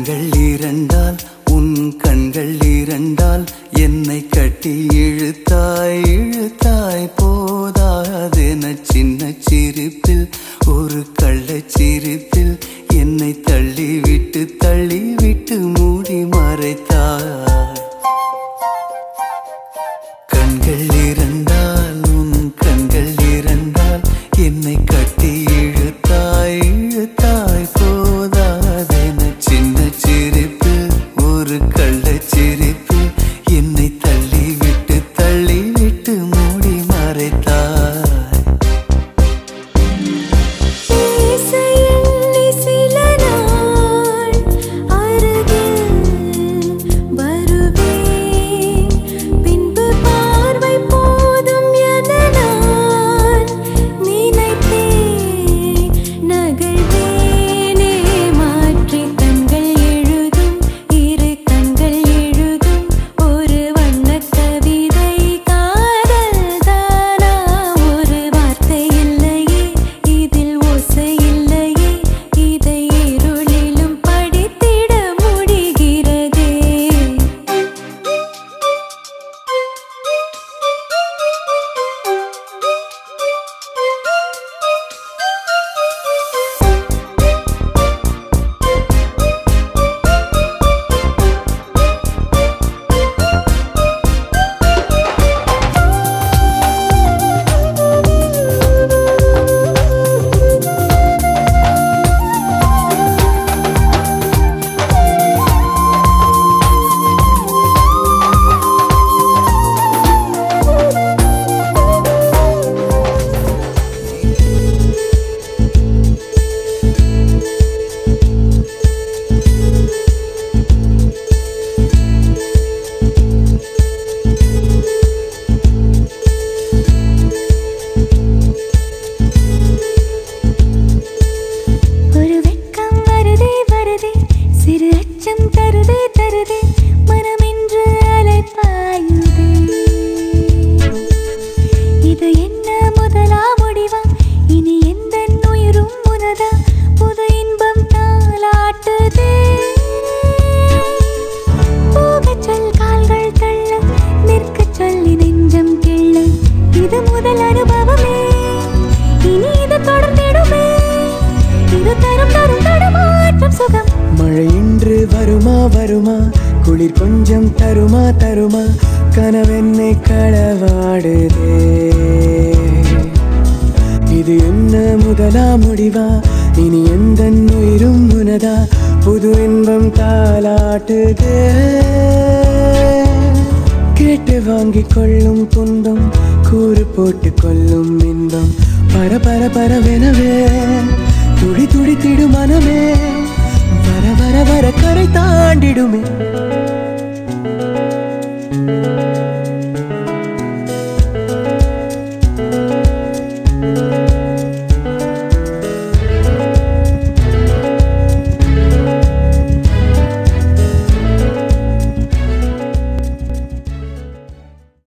கண்கள் இரண்டால் உன் கண்கள் இரண்டால் என்னை கட்டி இழுத்தாய் இழுத்தாய் போதாதென சின்ன சிரிப்பில் ஒரு கள்ளச் சிரிப்பில் என்னை தள்ளிவிட்டு தள்ளிவிட்டு மூடி மறைத்தாய் கண்கள் இரண்டால் உன் கண்கள் இரண்டால் என்னை கட்டி இழுத்தாய் இழுத்தாய் போதாதென சின்ன சிரிப்பு ஒரு கள்ளச் சிரிப்பு என்னை தள்ளிவிட்டு தள்ளிவிட்டு மூடி மறைத்தாய் பேச எண்ணி சில நாள் அருகில் வருவேன் பின்பு பார்வை போதும் என நான் நினைத்தேன் நகழ்வேனே மாற்றி கண்கள் எழுதும் இரு கண்கள் எழுதும் ஒரு வண்ணக் கவிதை காதல் தானா ஒரு வார்த்தை இல்லையே இதில் ஓசை இல்லையே இதை இருளிலும் படித்திட முடிகிறதே ஒரு வெட்கம் வருதே வருதே சிறு அச்சம் தருதே தருதே மனமென்று அலைப்பாயுதே இது என்ன முதலா முடிவா இனி எந்த உயிரும் உனதா புது இன்பம் தாளாட்டுதே போகச் சொல் கால்கள் தள்ள நிற்கச் சொல்லி நெஞ்சம் கிள்ள இது முதல் அனுபவமே இனி இது தொடர்ந்திடுமே இது தரும் தரும் தடுமாற்றம் சுகம் மழை இன்று வருமா வருமா குளிர் கொஞ்சம் தருமா தருமா கனவென்னை களவாடுதே இது என்ன முதலா முடிவா இனி எந்த உயிரும் உனதா புது இன்பம் தாளாட்டுதே கேட்டு வாங்கிக் கொள்ளும் துன்பம் கூறு போட்டு கொள்ளும் இன்பம் பர பர பரவெனவே துடி துடித்திடும் மனமே வர வர வர கரை தாண்டிடுமே